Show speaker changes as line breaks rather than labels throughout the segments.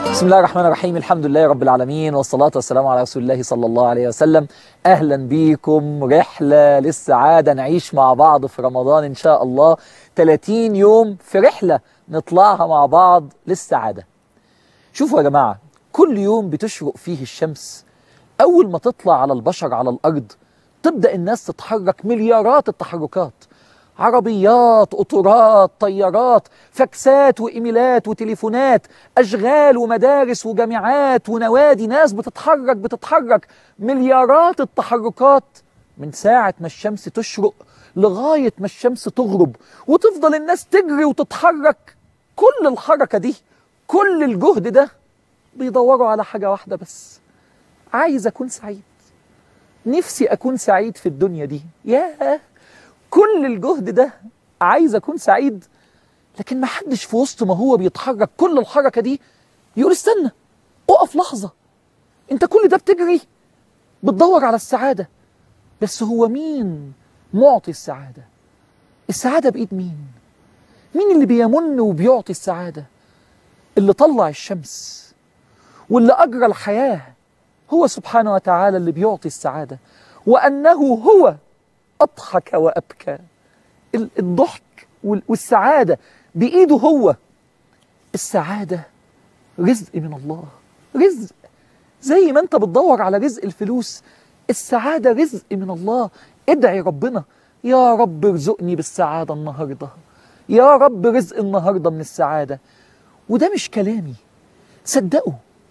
بسم الله الرحمن الرحيم الحمد لله رب العالمين والصلاة والسلام على رسول الله صلى الله عليه وسلم أهلا بيكم رحلة للسعادة نعيش مع بعض في رمضان إن شاء الله 30 يوم في رحلة نطلعها مع بعض للسعادة شوفوا يا جماعة كل يوم بتشرق فيه الشمس أول ما تطلع على البشر على الأرض تبدأ الناس تتحرك مليارات التحركات عربيات قطارات طيارات فاكسات وايميلات وتليفونات اشغال ومدارس وجامعات ونوادي ناس بتتحرك بتتحرك مليارات التحركات من ساعة ما الشمس تشرق لغاية ما الشمس تغرب وتفضل الناس تجري وتتحرك كل الحركة دي كل الجهد ده بيدوروا على حاجة واحدة بس عايز أكون سعيد نفسي أكون سعيد في الدنيا دي ياه كل الجهد ده عايز اكون سعيد لكن ما حدش في وسط ما هو بيتحرك كل الحركه دي يقول استنى اقف لحظه انت كل ده بتجري بتدور على السعاده بس هو مين معطي السعاده السعاده بايد مين مين اللي بيمن وبيعطي السعاده اللي طلع الشمس واللي اجرى الحياه هو سبحانه وتعالى اللي بيعطي السعاده وانه هو أضحك وأبكى الضحك والسعادة بإيده هو السعادة رزق من الله رزق زي ما أنت بتدور على رزق الفلوس السعادة رزق من الله ادعي ربنا يا رب ارزقني بالسعادة النهاردة يا رب رزق النهاردة من السعادة وده مش كلامي صدقوا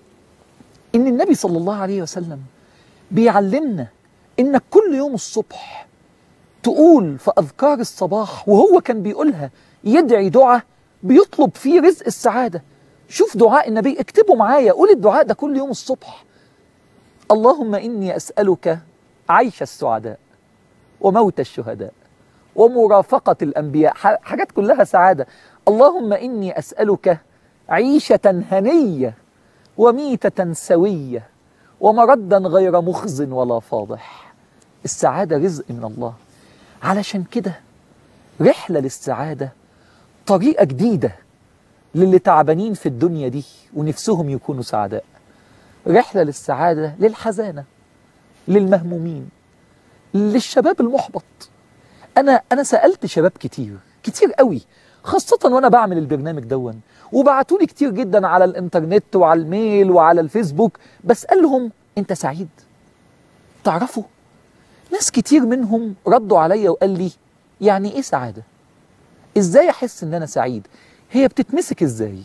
إن النبي صلى الله عليه وسلم بيعلمنا إنك كل يوم الصبح تقول في أذكار الصباح وهو كان بيقولها يدعي دعاء بيطلب فيه رزق السعادة شوف دعاء النبي اكتبوا معايا قول الدعاء ده كل يوم الصبح اللهم إني أسألك عيش السعداء وموت الشهداء ومرافقة الأنبياء حاجات كلها سعادة اللهم إني أسألك عيشة هنية وميتة سوية ومردا غير مخز ولا فاضح السعادة رزق من الله علشان كده رحلة للسعادة طريقة جديدة للي تعبانين في الدنيا دي ونفسهم يكونوا سعداء رحلة للسعادة للحزانة للمهمومين للشباب المحبط أنا أنا سألت شباب كتير كتير قوي خاصة وأنا بعمل البرنامج دون وبعتوا لي كتير جدا على الإنترنت وعلى الميل وعلى الفيسبوك بسألهم أنت سعيد؟ تعرفوا ناس كتير منهم ردوا عليا وقال لي يعني ايه سعادة ازاي احس ان انا سعيد هي بتتمسك ازاي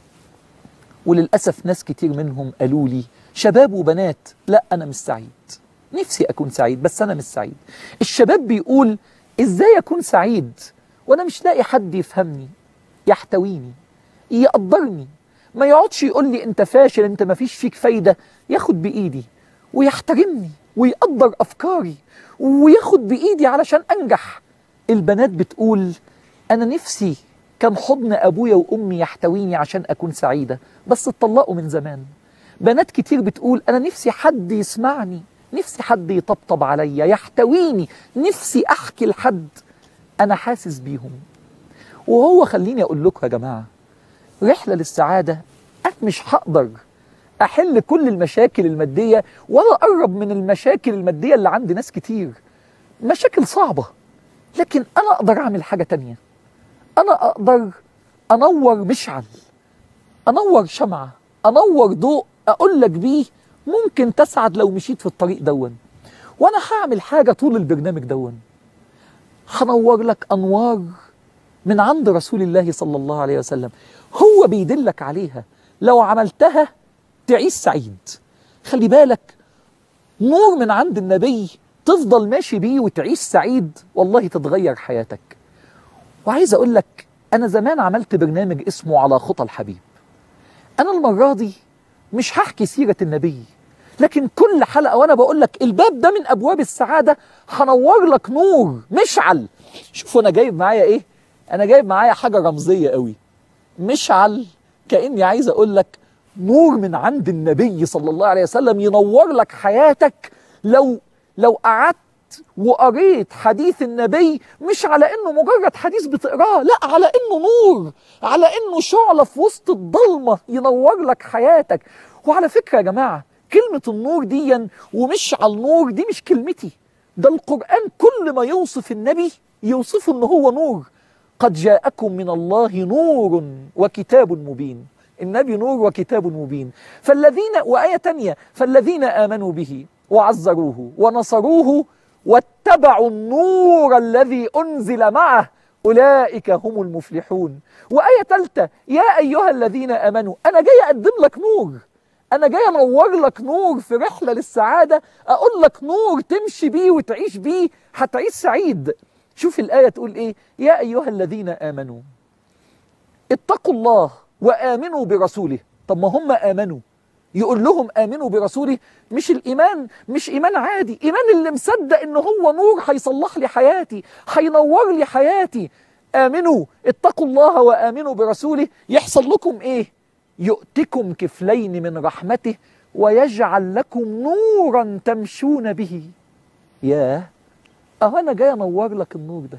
وللأسف ناس كتير منهم قالوا لي شباب وبنات لا انا مش سعيد نفسي اكون سعيد بس انا مش سعيد الشباب بيقول ازاي اكون سعيد وانا مش لاقي حد يفهمني يحتويني يقدرني ما يقعدش يقول لي انت فاشل انت ما فيش فيك فايدة ياخد بايدي ويحترمني ويقدر افكاري وياخد بايدي علشان انجح البنات بتقول انا نفسي كان حضن ابويا وامي يحتويني عشان اكون سعيده بس اتطلقوا من زمان بنات كتير بتقول انا نفسي حد يسمعني نفسي حد يطبطب عليا يحتويني نفسي احكي لحد انا حاسس بيهم وهو خليني اقول لكم يا جماعه رحله للسعاده انا مش هقدر احل كل المشاكل الماديه ولا اقرب من المشاكل الماديه اللي عند ناس كتير مشاكل صعبه لكن انا اقدر اعمل حاجه تانية انا اقدر انور مشعل انور شمعه انور ضوء اقول لك بيه ممكن تسعد لو مشيت في الطريق دون وانا هعمل حاجه طول البرنامج دون هنور لك انوار من عند رسول الله صلى الله عليه وسلم هو بيدلك عليها لو عملتها تعيش سعيد خلي بالك نور من عند النبي تفضل ماشي بيه وتعيش سعيد والله تتغير حياتك وعايز اقول لك انا زمان عملت برنامج اسمه على خطى الحبيب انا المره دي مش هحكي سيره النبي لكن كل حلقه وانا بقول لك الباب ده من ابواب السعاده هنور لك نور مشعل شوفوا انا جايب معايا ايه انا جايب معايا حاجه رمزيه قوي مشعل كاني عايز اقول لك نور من عند النبي صلى الله عليه وسلم ينور لك حياتك لو لو قعدت وقريت حديث النبي مش على انه مجرد حديث بتقراه لا على انه نور على انه شعلة في وسط الضلمة ينور لك حياتك وعلى فكرة يا جماعة كلمة النور دي ومش على النور دي مش كلمتي ده القرآن كل ما يوصف النبي يوصفه ان هو نور قد جاءكم من الله نور وكتاب مبين النبي نور وكتاب مبين فالذين وآية تانية فالذين آمنوا به وعزروه ونصروه واتبعوا النور الذي أنزل معه أولئك هم المفلحون وآية ثالثة يا أيها الذين آمنوا أنا جاي أقدم لك نور أنا جاي أنور لك نور في رحلة للسعادة أقول لك نور تمشي بيه وتعيش بيه هتعيش سعيد شوف الآية تقول إيه يا أيها الذين آمنوا اتقوا الله وآمنوا برسوله طب ما هم آمنوا يقول لهم آمنوا برسوله مش الإيمان مش إيمان عادي إيمان اللي مصدق إن هو نور هيصلح لي حياتي هينور لي حياتي آمنوا اتقوا الله وآمنوا برسوله يحصل لكم إيه يؤتكم كفلين من رحمته ويجعل لكم نورا تمشون به ياه أهو أنا جاي أنور لك النور ده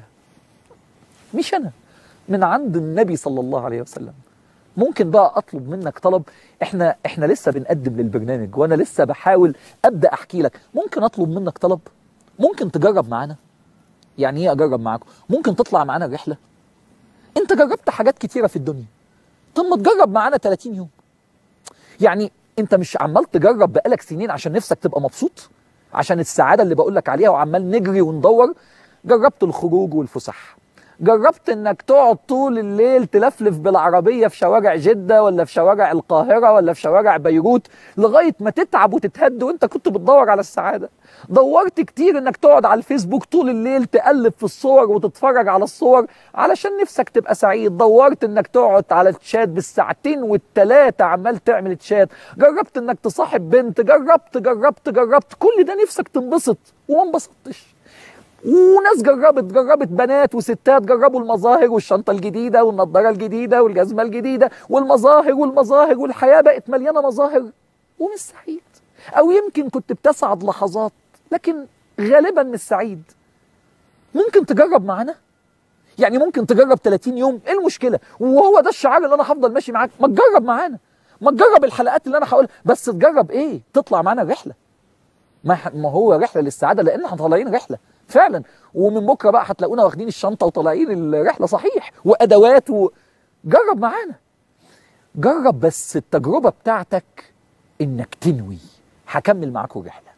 مش أنا من عند النبي صلى الله عليه وسلم ممكن بقى اطلب منك طلب احنا احنا لسه بنقدم للبرنامج وانا لسه بحاول ابدا احكي لك ممكن اطلب منك طلب ممكن تجرب معانا يعني ايه اجرب معاكم ممكن تطلع معانا الرحله انت جربت حاجات كتيره في الدنيا طب ما تجرب معانا 30 يوم يعني انت مش عمال تجرب بقالك سنين عشان نفسك تبقى مبسوط عشان السعاده اللي بقول لك عليها وعمال نجري وندور جربت الخروج والفسح جربت انك تقعد طول الليل تلفلف بالعربيه في شوارع جده ولا في شوارع القاهره ولا في شوارع بيروت لغايه ما تتعب وتتهد وانت كنت بتدور على السعاده دورت كتير انك تقعد على الفيسبوك طول الليل تقلب في الصور وتتفرج على الصور علشان نفسك تبقى سعيد دورت انك تقعد على الشات بالساعتين والتلاتة عمال تعمل تشات جربت انك تصاحب بنت جربت جربت جربت كل ده نفسك تنبسط وما انبسطتش وناس جربت جربت بنات وستات جربوا المظاهر والشنطه الجديده والنضاره الجديده والجزمه الجديده والمظاهر والمظاهر والحياه بقت مليانه مظاهر ومش سعيد او يمكن كنت بتسعد لحظات لكن غالبا مش سعيد ممكن تجرب معانا يعني ممكن تجرب 30 يوم ايه المشكله وهو ده الشعار اللي انا هفضل ماشي معاك ما تجرب معانا ما تجرب الحلقات اللي انا هقولها بس تجرب ايه تطلع معانا رحله ما ما هو رحله للسعاده لان احنا طالعين رحله فعلا ومن بكره بقى هتلاقونا واخدين الشنطه وطالعين الرحله صحيح وادوات و... جرب معانا جرب بس التجربه بتاعتك انك تنوي هكمل معاكم الرحله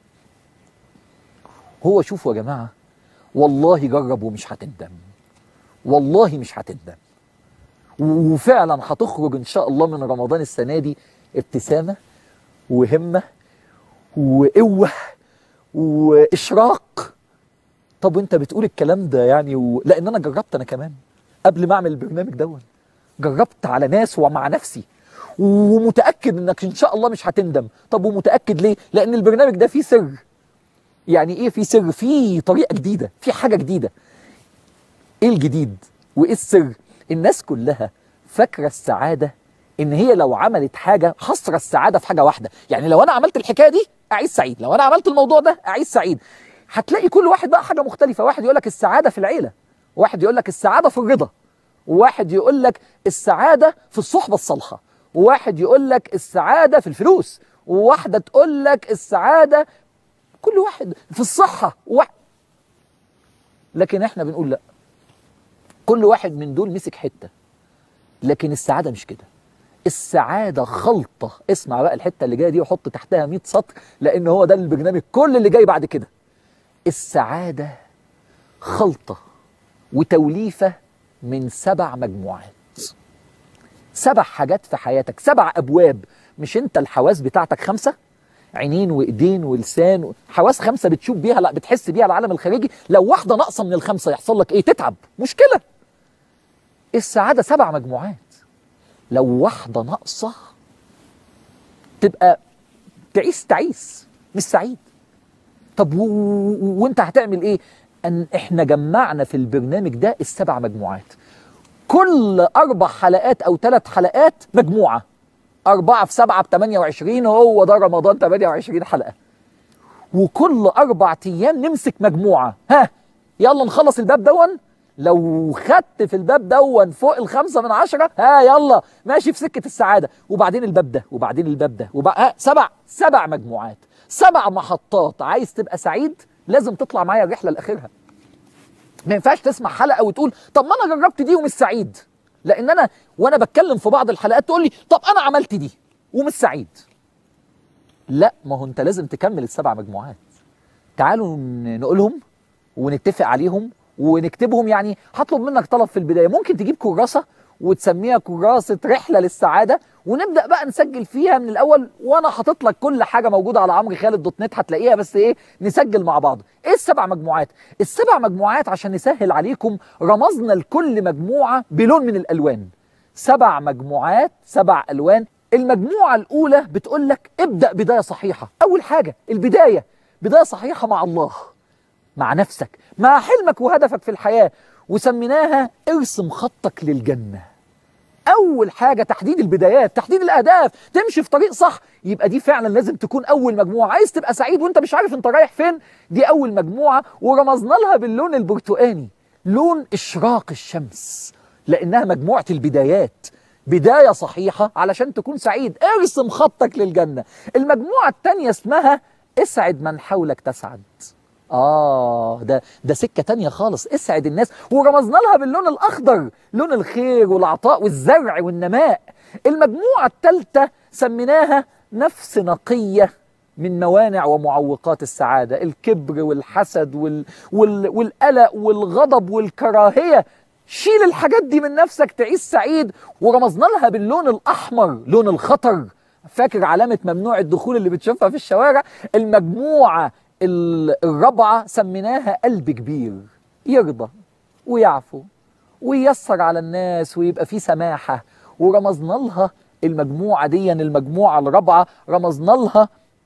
هو شوفوا يا جماعه والله جرب ومش هتندم والله مش هتندم وفعلا هتخرج ان شاء الله من رمضان السنه دي ابتسامه وهمه وقوه واشراق طب وانت بتقول الكلام ده يعني و... لان انا جربت انا كمان قبل ما اعمل البرنامج دون جربت على ناس ومع نفسي ومتاكد انك ان شاء الله مش هتندم طب ومتاكد ليه لان البرنامج ده فيه سر يعني ايه فيه سر فيه طريقه جديده فيه حاجه جديده ايه الجديد وايه السر الناس كلها فاكره السعاده ان هي لو عملت حاجه حصر السعاده في حاجه واحده يعني لو انا عملت الحكايه دي اعيش سعيد لو انا عملت الموضوع ده اعيش سعيد هتلاقي كل واحد بقى حاجه مختلفه واحد يقول لك السعاده في العيله واحد يقول لك السعاده في الرضا وواحد يقول لك السعاده في الصحبه الصالحه وواحد يقول لك السعاده في الفلوس وواحده تقول لك السعاده كل واحد في الصحه واحد لكن احنا بنقول لا كل واحد من دول مسك حته لكن السعاده مش كده السعادة خلطة اسمع بقى الحتة اللي جاية دي وحط تحتها 100 سطر لأن هو ده البرنامج كل اللي جاي بعد كده السعادة خلطة وتوليفة من سبع مجموعات سبع حاجات في حياتك سبع أبواب مش أنت الحواس بتاعتك خمسة عينين وإيدين ولسان حواس خمسة بتشوف بيها لا بتحس بيها العالم الخارجي لو واحدة ناقصة من الخمسة يحصل لك إيه تتعب مشكلة السعادة سبع مجموعات لو واحدة ناقصة تبقى تعيس تعيس مش سعيد طب و... و... وانت هتعمل ايه ان احنا جمعنا في البرنامج ده السبع مجموعات كل اربع حلقات او ثلاث حلقات مجموعة أربعة في سبعة ب 28 هو ده رمضان 28 حلقة وكل اربع ايام نمسك مجموعه ها يلا نخلص الباب دون لو خدت في الباب دون فوق الخمسة من عشرة ها يلا ماشي في سكة السعادة وبعدين الباب ده وبعدين الباب ده وبع... ها سبع سبع مجموعات سبع محطات عايز تبقى سعيد لازم تطلع معايا الرحلة لآخرها ما ينفعش تسمع حلقة وتقول طب ما أنا جربت دي ومش سعيد لأن أنا وأنا بتكلم في بعض الحلقات تقول لي طب أنا عملت دي ومش سعيد لا ما هو أنت لازم تكمل السبع مجموعات تعالوا ن- نقولهم ونتفق عليهم ونكتبهم يعني هطلب منك طلب في البدايه ممكن تجيب كراسه وتسميها كراسه رحله للسعاده ونبدا بقى نسجل فيها من الاول وانا حاطط لك كل حاجه موجوده على عمرو خالد دوت نت هتلاقيها بس ايه نسجل مع بعض ايه السبع مجموعات السبع مجموعات عشان نسهل عليكم رمزنا لكل مجموعه بلون من الالوان سبع مجموعات سبع الوان المجموعه الاولى بتقول لك ابدا بدايه صحيحه اول حاجه البدايه بدايه صحيحه مع الله مع نفسك مع حلمك وهدفك في الحياة وسميناها ارسم خطك للجنة أول حاجة تحديد البدايات تحديد الأهداف تمشي في طريق صح يبقى دي فعلا لازم تكون أول مجموعة عايز تبقى سعيد وانت مش عارف انت رايح فين دي أول مجموعة ورمزنا لها باللون البرتقاني لون إشراق الشمس لأنها مجموعة البدايات بداية صحيحة علشان تكون سعيد ارسم خطك للجنة المجموعة التانية اسمها اسعد من حولك تسعد آه ده ده سكة تانية خالص اسعد الناس ورمزنا لها باللون الأخضر لون الخير والعطاء والزرع والنماء المجموعة الثالثة سميناها نفس نقية من موانع ومعوقات السعادة الكبر والحسد وال وال والقلق والغضب والكراهية شيل الحاجات دي من نفسك تعيش سعيد ورمزنا لها باللون الأحمر لون الخطر فاكر علامة ممنوع الدخول اللي بتشوفها في الشوارع المجموعة ال- الرابعة سميناها قلب كبير يرضى ويعفو وييسر على الناس ويبقى فيه سماحة ورمزنا لها المجموعة دي المجموعة الرابعة رمزنا لها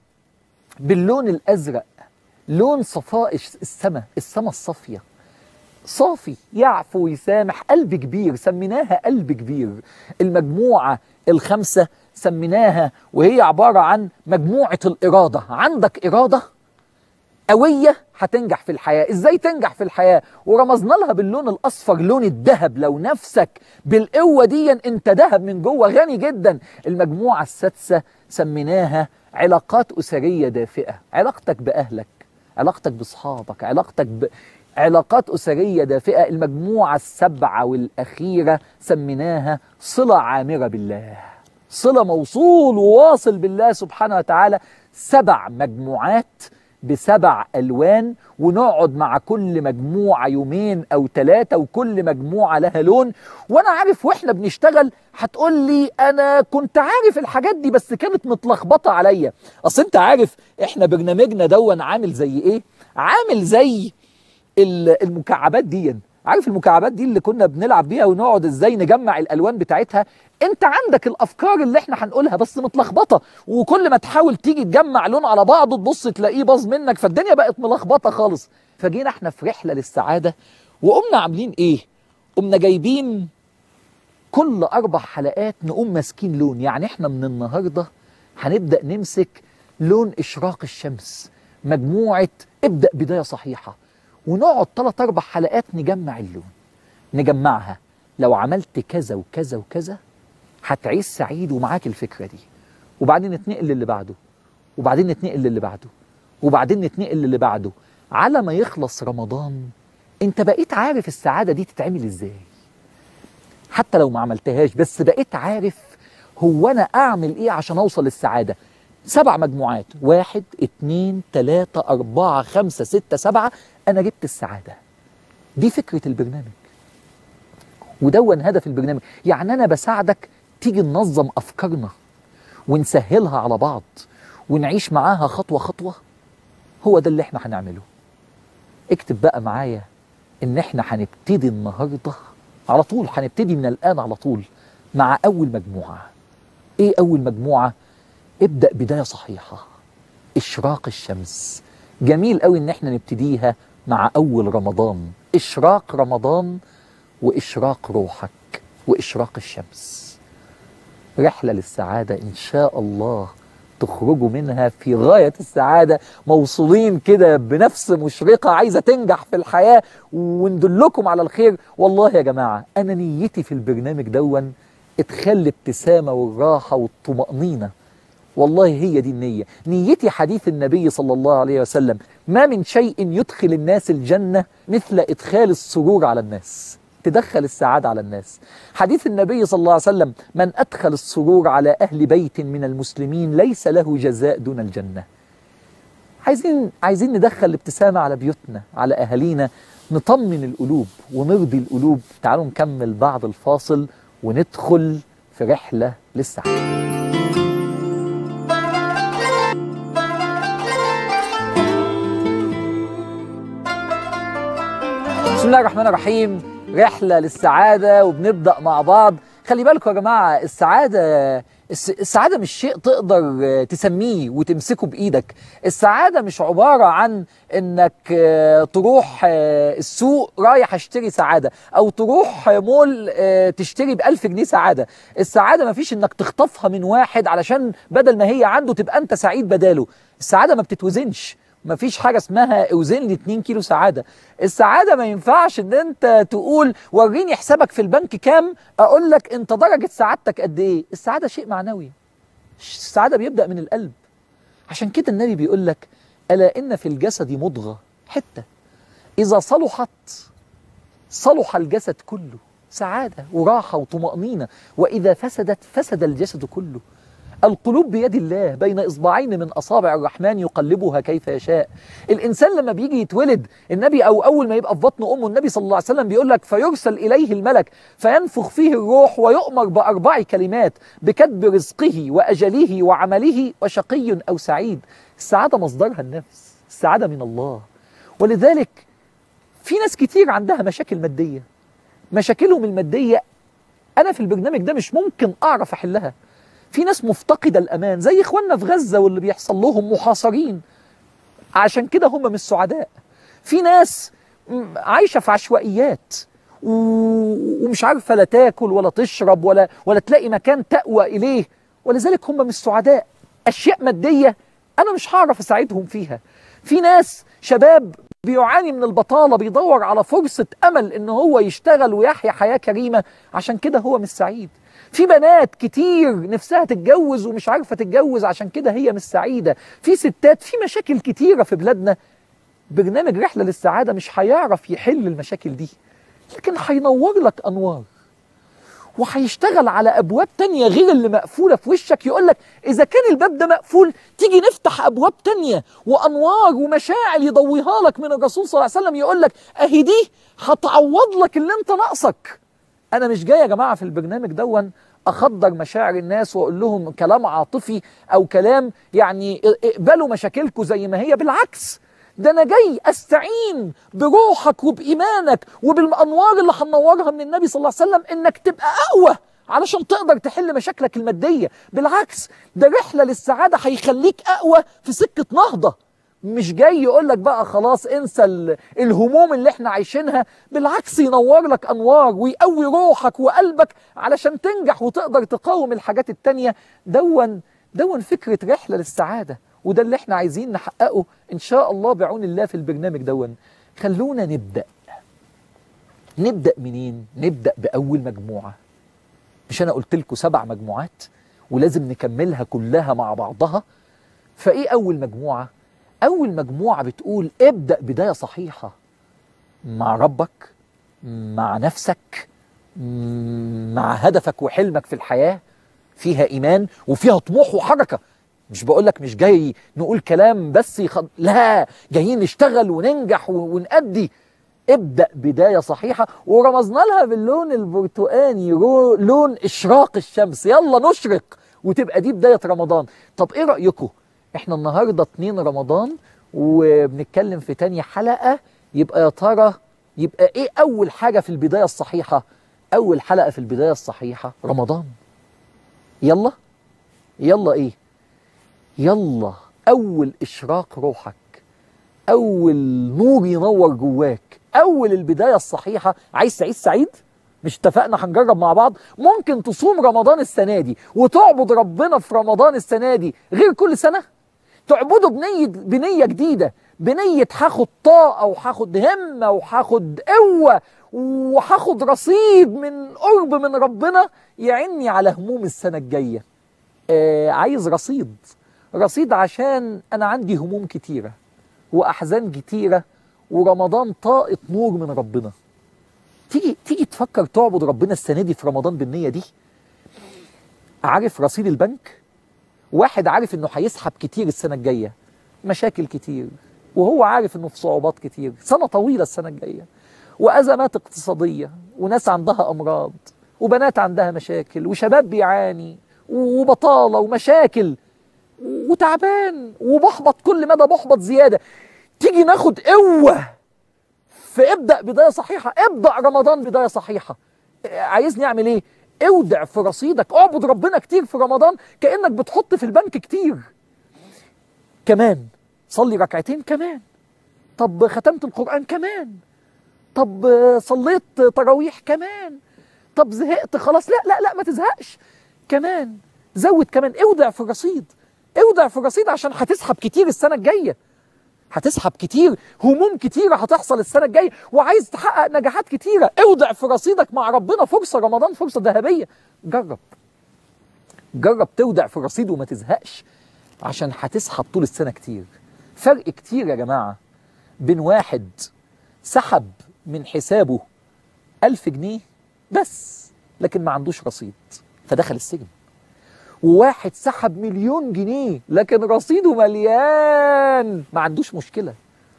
باللون الأزرق لون صفاء السماء السماء الصافية صافي يعفو ويسامح قلب كبير سميناها قلب كبير المجموعة الخمسة سميناها وهي عبارة عن مجموعة الإرادة عندك إرادة قوية هتنجح في الحياة ازاي تنجح في الحياة ورمزنا لها باللون الاصفر لون الذهب لو نفسك بالقوة دي انت ذهب من جوه غني جدا المجموعة السادسة سميناها علاقات أسرية دافئة علاقتك بأهلك علاقتك بأصحابك علاقتك ب... علاقات أسرية دافئة المجموعة السبعة والأخيرة سميناها صلة عامرة بالله صلة موصول وواصل بالله سبحانه وتعالى سبع مجموعات بسبع ألوان ونقعد مع كل مجموعة يومين أو ثلاثة وكل مجموعة لها لون وأنا عارف وإحنا بنشتغل هتقول لي أنا كنت عارف الحاجات دي بس كانت متلخبطة عليا أصل أنت عارف إحنا برنامجنا دون عامل زي إيه؟ عامل زي ال- المكعبات دي عارف المكعبات دي اللي كنا بنلعب بيها ونقعد ازاي نجمع الالوان بتاعتها انت عندك الافكار اللي احنا هنقولها بس متلخبطه وكل ما تحاول تيجي تجمع لون على بعضه تبص تلاقيه باظ منك فالدنيا بقت ملخبطه خالص فجينا احنا في رحله للسعاده وقمنا عاملين ايه قمنا جايبين كل اربع حلقات نقوم ماسكين لون يعني احنا من النهارده هنبدا نمسك لون اشراق الشمس مجموعه ابدا بدايه صحيحه ونقعد ثلاث اربع حلقات نجمع اللون نجمعها لو عملت كذا وكذا وكذا هتعيش سعيد ومعاك الفكره دي وبعدين نتنقل للي بعده وبعدين نتنقل للي بعده وبعدين نتنقل للي بعده على ما يخلص رمضان انت بقيت عارف السعاده دي تتعمل ازاي حتى لو ما عملتهاش بس بقيت عارف هو انا اعمل ايه عشان اوصل للسعاده سبع مجموعات واحد اتنين تلاتة أربعة خمسة ستة سبعة أنا جبت السعادة دي فكرة البرنامج ودون هدف البرنامج يعني أنا بساعدك تيجي ننظم أفكارنا ونسهلها على بعض ونعيش معاها خطوة خطوة هو ده اللي احنا هنعمله اكتب بقى معايا ان احنا هنبتدي النهارده على طول هنبتدي من الان على طول مع اول مجموعه ايه اول مجموعه ابدا بدايه صحيحه اشراق الشمس جميل قوي ان احنا نبتديها مع اول رمضان اشراق رمضان واشراق روحك واشراق الشمس رحله للسعاده ان شاء الله تخرجوا منها في غاية السعادة موصولين كده بنفس مشرقة عايزة تنجح في الحياة وندلكم على الخير والله يا جماعة أنا نيتي في البرنامج دون ادخال الابتسامة والراحة والطمأنينة والله هي دي النية نيتي حديث النبي صلى الله عليه وسلم ما من شيء يدخل الناس الجنة مثل إدخال السرور على الناس تدخل السعادة على الناس حديث النبي صلى الله عليه وسلم من أدخل السرور على أهل بيت من المسلمين ليس له جزاء دون الجنة عايزين عايزين ندخل الابتسامة على بيوتنا على أهالينا نطمن القلوب ونرضي القلوب تعالوا نكمل بعد الفاصل وندخل في رحلة للسعادة بسم الله الرحمن الرحيم رحلة للسعادة وبنبدأ مع بعض خلي بالكم يا جماعة السعادة الس- السعادة مش شيء تقدر آه، تسميه وتمسكه بإيدك السعادة مش عبارة عن إنك آه، تروح آه، السوق رايح أشتري سعادة أو تروح آه، مول آه، تشتري بألف جنيه سعادة السعادة مفيش إنك تخطفها من واحد علشان بدل ما هي عنده تبقى أنت سعيد بداله السعادة ما بتتوزنش مفيش حاجة اسمها اوزن لي 2 كيلو سعادة السعادة ما ينفعش ان انت تقول وريني حسابك في البنك كام اقول لك انت درجة سعادتك قد ايه السعادة شيء معنوي السعادة بيبدأ من القلب عشان كده النبي بيقول لك ألا إن في الجسد مضغة حتة إذا صلحت صلح الجسد كله سعادة وراحة وطمأنينة وإذا فسدت فسد الجسد كله القلوب بيد الله بين إصبعين من أصابع الرحمن يقلبها كيف يشاء الإنسان لما بيجي يتولد النبي أو أول ما يبقى في بطن أمه النبي صلى الله عليه وسلم بيقول لك فيرسل إليه الملك فينفخ فيه الروح ويؤمر بأربع كلمات بكتب رزقه وأجله وعمله وشقي أو سعيد السعادة مصدرها النفس السعادة من الله ولذلك في ناس كتير عندها مشاكل مادية مشاكلهم المادية أنا في البرنامج ده مش ممكن أعرف أحلها في ناس مفتقدة الأمان زي إخواننا في غزة واللي بيحصل لهم محاصرين عشان كده هم مش سعداء في ناس م- عايشة في عشوائيات و- ومش عارفة لا تاكل ولا تشرب ولا ولا تلاقي مكان تأوى إليه ولذلك هم مش سعداء أشياء مادية أنا مش هعرف أساعدهم فيها في ناس شباب بيعاني من البطالة بيدور على فرصة أمل إن هو يشتغل ويحيا حياة كريمة عشان كده هو مش سعيد في بنات كتير نفسها تتجوز ومش عارفة تتجوز عشان كده هي مش سعيدة في ستات في مشاكل كتيرة في بلادنا برنامج رحلة للسعادة مش هيعرف يحل المشاكل دي لكن هينور لك أنوار وهيشتغل على ابواب تانية غير اللي مقفوله في وشك يقول لك اذا كان الباب ده مقفول تيجي نفتح ابواب تانية وانوار ومشاعل يضويها لك من الرسول صلى الله عليه وسلم يقول لك اهي دي هتعوض لك اللي انت ناقصك انا مش جاي يا جماعه في البرنامج دون اخدر مشاعر الناس واقول لهم كلام عاطفي او كلام يعني اقبلوا مشاكلكم زي ما هي بالعكس ده انا جاي استعين بروحك وبايمانك وبالانوار اللي هنورها من النبي صلى الله عليه وسلم انك تبقى اقوى علشان تقدر تحل مشاكلك الماديه بالعكس ده رحله للسعاده هيخليك اقوى في سكه نهضه مش جاي يقول لك بقى خلاص انسى ال- الهموم اللي احنا عايشينها بالعكس ينور لك انوار ويقوي روحك وقلبك علشان تنجح وتقدر تقاوم الحاجات التانية دون دون فكرة رحلة للسعادة وده اللي احنا عايزين نحققه ان شاء الله بعون الله في البرنامج دون خلونا نبدأ نبدأ منين؟ نبدأ بأول مجموعة مش أنا قلت لكم سبع مجموعات ولازم نكملها كلها مع بعضها فإيه أول مجموعة؟ أول مجموعة بتقول ابدأ بداية صحيحة مع ربك مع نفسك مع هدفك وحلمك في الحياة فيها إيمان وفيها طموح وحركة مش بقول لك مش جاي نقول كلام بس يخد... لا جايين نشتغل وننجح و- ونأدي ابدأ بداية صحيحة ورمزنا لها باللون البرتقاني رو... لون إشراق الشمس يلا نشرق وتبقى دي بداية رمضان طب إيه رأيكم إحنا النهاردة 2 رمضان وبنتكلم في تاني حلقة يبقى يا ترى يبقى إيه أول حاجة في البداية الصحيحة أول حلقة في البداية الصحيحة رمضان يلا يلا إيه يلا أول إشراق روحك أول نور ينور جواك أول البداية الصحيحة عايز تعيش سعيد مش اتفقنا هنجرب مع بعض ممكن تصوم رمضان السنة دي وتعبد ربنا في رمضان السنة دي غير كل سنة تعبده بنية بنية جديدة بنية هاخد طاقة وهاخد همة وهاخد قوة وهاخد رصيد من قرب من ربنا يعني على هموم السنة الجاية آه عايز رصيد رصيد عشان أنا عندي هموم كتيرة وأحزان كتيرة ورمضان طاقة نور من ربنا تيجي تيجي تفكر تعبد ربنا السنة دي في رمضان بالنية دي عارف رصيد البنك واحد عارف انه هيسحب كتير السنة الجاية مشاكل كتير وهو عارف انه في صعوبات كتير سنة طويلة السنة الجاية وأزمات اقتصادية وناس عندها أمراض وبنات عندها مشاكل وشباب بيعاني وبطالة ومشاكل وتعبان وبحبط كل مدى بحبط زيادة تيجي ناخد قوة فابدأ بداية صحيحة ابدأ رمضان بداية صحيحة عايزني أعمل إيه؟ اودع في رصيدك اعبد ربنا كتير في رمضان كأنك بتحط في البنك كتير كمان صلي ركعتين كمان طب ختمت القرآن كمان طب صليت تراويح كمان طب زهقت خلاص لا لا لا ما تزهقش كمان زود كمان اودع في الرصيد اودع في الرصيد عشان هتسحب كتير السنة الجاية هتسحب كتير هموم كتيرة هتحصل السنة الجاية وعايز تحقق نجاحات كتيرة اودع في رصيدك مع ربنا فرصة رمضان فرصة ذهبية جرب جرب تودع في الرصيد وما تزهقش عشان هتسحب طول السنة كتير فرق كتير يا جماعة بين واحد سحب من حسابه ألف جنيه بس لكن ما عندوش رصيد فدخل السجن وواحد سحب مليون جنيه لكن رصيده مليان ما عندوش مشكلة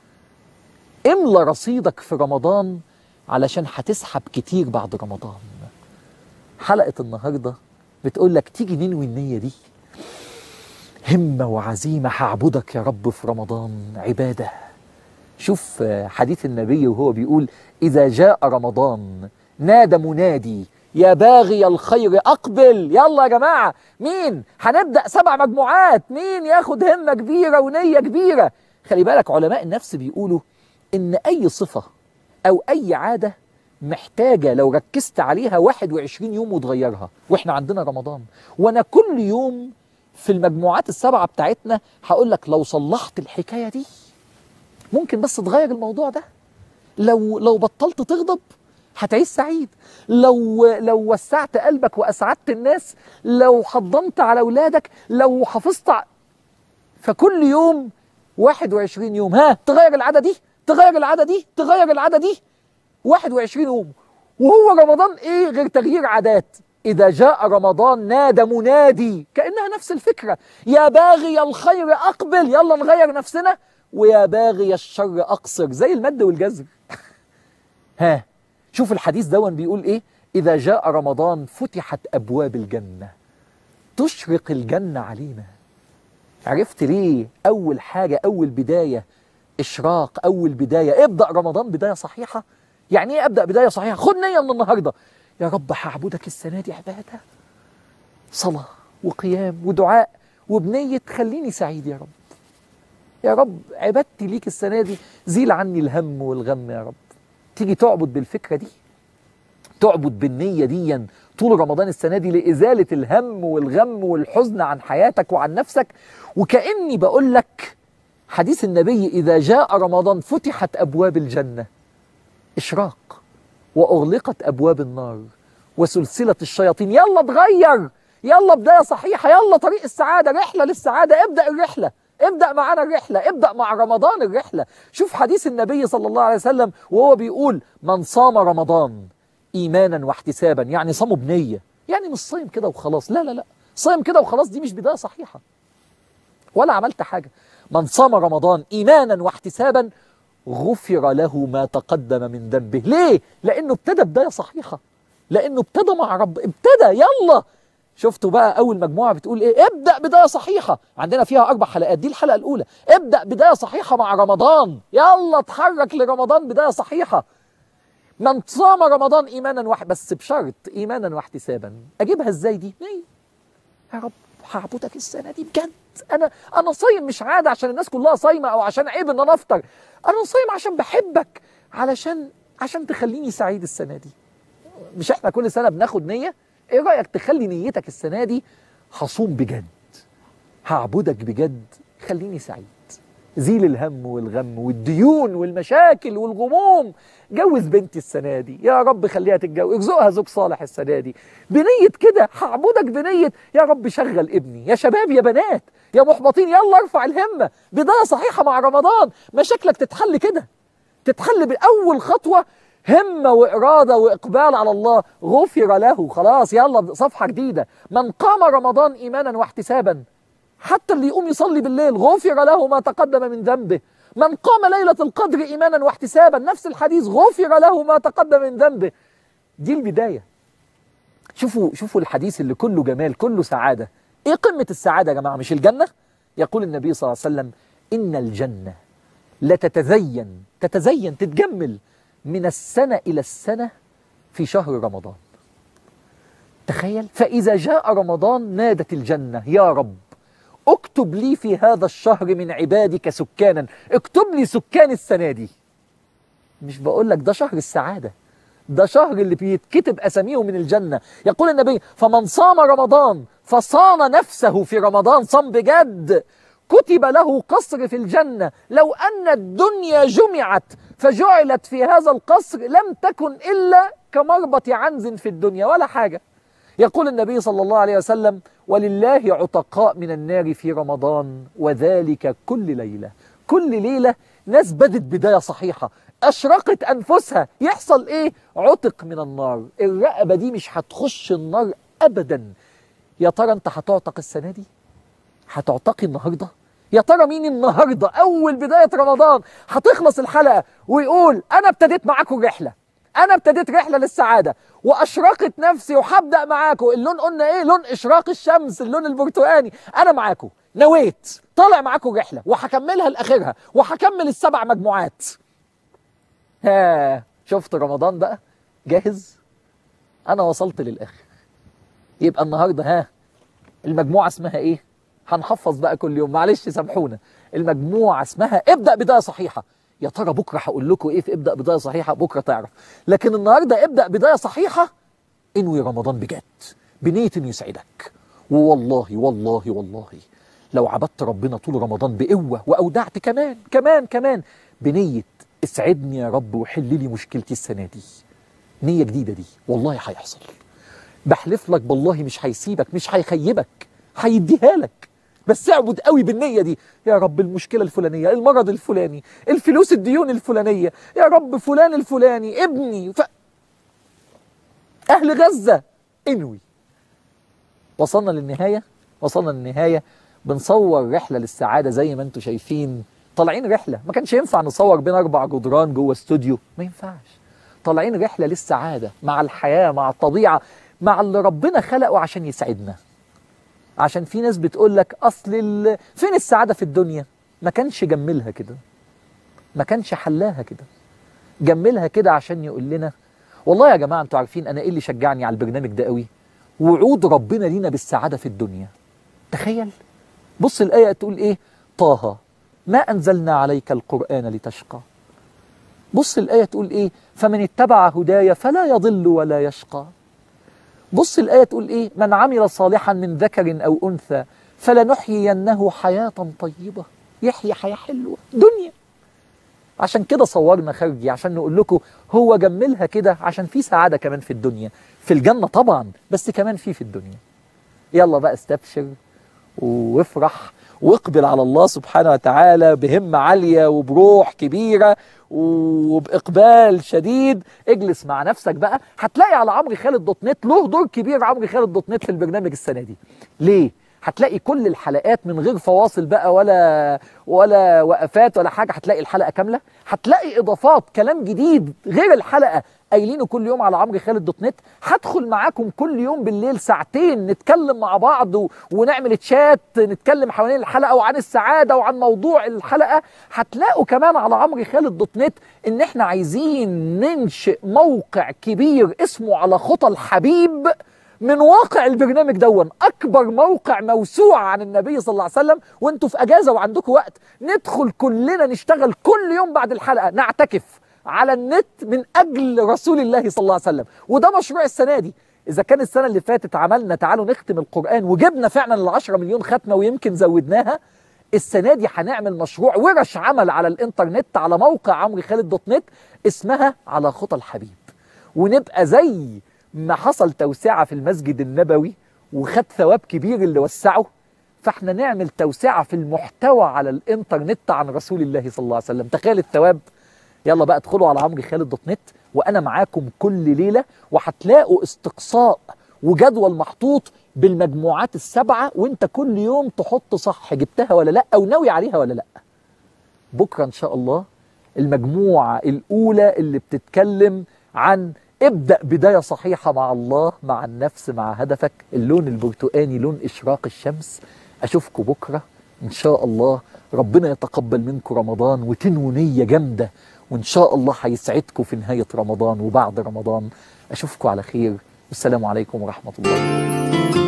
املى رصيدك في رمضان علشان هتسحب كتير بعد رمضان حلقة النهاردة بتقول لك تيجي ننوي النية دي همة وعزيمة هعبدك يا رب في رمضان عبادة شوف حديث النبي وهو بيقول إذا جاء رمضان نادى منادي يا باغي الخير أقبل يلا يا جماعة مين هنبدأ سبع مجموعات مين ياخد همة كبيرة ونية كبيرة خلي بالك علماء النفس بيقولوا إن أي صفة أو أي عادة محتاجة لو ركزت عليها 21 يوم وتغيرها وإحنا عندنا رمضان وأنا كل يوم في المجموعات السبعة بتاعتنا هقول لك لو صلحت الحكاية دي ممكن بس تغير الموضوع ده لو لو بطلت تغضب هتعيش سعيد لو لو وسعت قلبك واسعدت الناس لو حضنت على اولادك لو حافظت ع... فكل يوم 21 يوم ها تغير العاده دي تغير العاده دي تغير العاده دي 21 يوم وهو رمضان ايه غير تغيير عادات إذا جاء رمضان نادى منادي كأنها نفس الفكرة يا باغي الخير أقبل يلا نغير نفسنا ويا باغي الشر أقصر زي المد والجزر ها شوف الحديث دون بيقول إيه إذا جاء رمضان فتحت أبواب الجنة تشرق الجنة علينا عرفت ليه أول حاجة أول بداية إشراق أول بداية ابدأ رمضان بداية صحيحة يعني إيه أبدأ بداية صحيحة خد نية من النهاردة يا رب هعبدك السنة دي عبادة صلاة وقيام ودعاء وبنية خليني سعيد يا رب يا رب عبادتي ليك السنة دي زيل عني الهم والغم يا رب تيجي تعبد بالفكرة دي تعبد بالنية دي طول رمضان السنة دي لإزالة الهم والغم والحزن عن حياتك وعن نفسك وكأني بقول لك حديث النبي إذا جاء رمضان فتحت أبواب الجنة إشراق وأغلقت أبواب النار وسلسلة الشياطين يلا اتغير يلا بداية صحيحة يلا طريق السعادة رحلة للسعادة ابدأ الرحلة ابدأ معانا الرحلة ابدأ مع رمضان الرحلة شوف حديث النبي صلى الله عليه وسلم وهو بيقول من صام رمضان إيمانا واحتسابا يعني صامه بنية يعني مش صايم كده وخلاص لا لا لا صايم كده وخلاص دي مش بداية صحيحة ولا عملت حاجة من صام رمضان إيمانا واحتسابا غفر له ما تقدم من ذنبه ليه؟ لأنه ابتدى بداية صحيحة لأنه ابتدى مع رب ابتدى يلا شفتوا بقى أول مجموعة بتقول إيه ابدأ بداية صحيحة عندنا فيها أربع حلقات دي الحلقة الأولى ابدأ بداية صحيحة مع رمضان يلا اتحرك لرمضان بداية صحيحة من صام رمضان إيمانا واحد بس بشرط إيمانا واحتسابا أجيبها إزاي دي؟ إيه؟ يا رب هعبدك السنة دي بجد أنا أنا صايم مش عادة عشان الناس كلها صايمة أو عشان عيب إن أنا أفطر أنا صايم عشان بحبك علشان عشان تخليني سعيد السنة دي مش احنا كل سنه بناخد نيه ايه رايك تخلي نيتك السنه دي هصوم بجد هعبدك بجد خليني سعيد زيل الهم والغم والديون والمشاكل والغموم جوز بنتي السنه دي يا رب خليها تتجوز ارزقها زوج صالح السنه دي بنيه كده هعبدك بنيه يا رب شغل ابني يا شباب يا بنات يا محبطين يلا ارفع الهمه بدايه صحيحه مع رمضان مشاكلك تتحل كده تتحل باول خطوه همه واراده واقبال على الله غفر له خلاص يلا صفحه جديده من قام رمضان ايمانا واحتسابا حتى اللي يقوم يصلي بالليل غفر له ما تقدم من ذنبه من قام ليلة القدر إيمانا واحتسابا نفس الحديث غفر له ما تقدم من ذنبه دي البداية شوفوا شوفوا الحديث اللي كله جمال كله سعادة إيه قمة السعادة يا جماعة مش الجنة يقول النبي صلى الله عليه وسلم إن الجنة لتتزين تتزين تتجمل من السنة إلى السنة في شهر رمضان تخيل فإذا جاء رمضان نادت الجنة يا رب اكتب لي في هذا الشهر من عبادك سكانا اكتب لي سكان السنة دي مش بقول لك ده شهر السعادة ده شهر اللي بيتكتب أساميه من الجنة يقول النبي فمن صام رمضان فصان نفسه في رمضان صام بجد كتب له قصر في الجنة لو أن الدنيا جمعت فجعلت في هذا القصر لم تكن إلا كمربط عنز في الدنيا ولا حاجة يقول النبي صلى الله عليه وسلم ولله عتقاء من النار في رمضان وذلك كل ليلة كل ليلة ناس بدت بداية صحيحة أشرقت أنفسها يحصل إيه عتق من النار الرقبة دي مش هتخش النار أبدا يا ترى أنت هتعتق السنة دي هتعتقي النهاردة يا ترى مين النهاردة أول بداية رمضان هتخلص الحلقة ويقول أنا ابتديت معاكم الرحلة انا ابتديت رحله للسعاده واشرقت نفسي وهبدا معاكم اللون قلنا ايه لون اشراق الشمس اللون البرتقاني انا معاكم نويت طالع معاكم رحله وهكملها لاخرها وهكمل السبع مجموعات ها شفت رمضان بقى جاهز انا وصلت للاخر يبقى النهارده ها المجموعه اسمها ايه هنحفظ بقى كل يوم معلش سامحونا المجموعه اسمها ابدا بدايه صحيحه يا ترى بكره هقول لكم ايه في ابدا بدايه صحيحه بكره تعرف لكن النهارده ابدا بدايه صحيحه انوي رمضان بجد بنيه انه يسعدك ووالله والله والله لو عبدت ربنا طول رمضان بقوه واودعت كمان كمان كمان بنيه اسعدني يا رب وحل لي مشكلتي السنه دي نيه جديده دي والله هيحصل بحلف لك بالله مش هيسيبك مش هيخيبك هيديها لك بس اعبد قوي بالنيه دي يا رب المشكله الفلانيه المرض الفلاني الفلوس الديون الفلانيه يا رب فلان الفلاني ابني ف... اهل غزه انوي وصلنا للنهايه وصلنا للنهايه بنصور رحله للسعاده زي ما انتم شايفين طالعين رحله ما كانش ينفع نصور بين اربع جدران جوه استوديو ما ينفعش طالعين رحله للسعاده مع الحياه مع الطبيعه مع اللي ربنا خلقه عشان يسعدنا عشان في ناس بتقول لك اصل ال... فين السعاده في الدنيا ما كانش جملها كده ما كانش حلاها كده جملها كده عشان يقول لنا والله يا جماعه انتوا عارفين انا ايه اللي شجعني على البرنامج ده قوي وعود ربنا لينا بالسعاده في الدنيا تخيل بص الايه تقول ايه طه ما انزلنا عليك القران لتشقى بص الايه تقول ايه فمن اتبع هداي فلا يضل ولا يشقى بص الآية تقول إيه من عمل صالحا من ذكر أو أنثى فلنحيينه حياة طيبة يحيي حياة حلوة دنيا عشان كده صورنا خارجي عشان نقول لكم هو جملها كده عشان في سعادة كمان في الدنيا في الجنة طبعا بس كمان في في الدنيا يلا بقى استبشر وافرح واقبل على الله سبحانه وتعالى بهمة عالية وبروح كبيرة وبإقبال شديد اجلس مع نفسك بقى هتلاقي على عمرو خالد دوت نت له دور كبير عمرو خالد دوت نت في البرنامج السنة دي ليه؟ هتلاقي كل الحلقات من غير فواصل بقى ولا ولا وقفات ولا حاجة هتلاقي الحلقة كاملة هتلاقي إضافات كلام جديد غير الحلقة قايلينه كل يوم على عمرو خالد دوت نت هدخل معاكم كل يوم بالليل ساعتين نتكلم مع بعض و... ونعمل تشات نتكلم حوالين الحلقه وعن السعاده وعن موضوع الحلقه هتلاقوا كمان على عمرو خالد دوت نت ان احنا عايزين ننشئ موقع كبير اسمه على خطى الحبيب من واقع البرنامج دون اكبر موقع موسوعه عن النبي صلى الله عليه وسلم وانتوا في اجازه وعندكم وقت ندخل كلنا نشتغل كل يوم بعد الحلقه نعتكف على النت من اجل رسول الله صلى الله عليه وسلم وده مشروع السنه دي اذا كان السنه اللي فاتت عملنا تعالوا نختم القران وجبنا فعلا ال 10 مليون ختمه ويمكن زودناها السنه دي هنعمل مشروع ورش عمل على الانترنت على موقع عمرو خالد دوت نت اسمها على خطى الحبيب ونبقى زي ما حصل توسعه في المسجد النبوي وخد ثواب كبير اللي وسعه فاحنا نعمل توسعه في المحتوى على الانترنت عن رسول الله صلى الله عليه وسلم تخيل الثواب يلا بقى ادخلوا على عمرو خالد دوت نت وانا معاكم كل ليله وهتلاقوا استقصاء وجدول محطوط بالمجموعات السبعه وانت كل يوم تحط صح جبتها ولا لا او ناوي عليها ولا لا بكره ان شاء الله المجموعه الاولى اللي بتتكلم عن ابدا بدايه صحيحه مع الله مع النفس مع هدفك اللون البرتقاني لون اشراق الشمس اشوفكم بكره ان شاء الله ربنا يتقبل منكم رمضان وتنووا نيه جامده وان شاء الله هيسعدكم في نهايه رمضان وبعد رمضان اشوفكم على خير والسلام عليكم ورحمه الله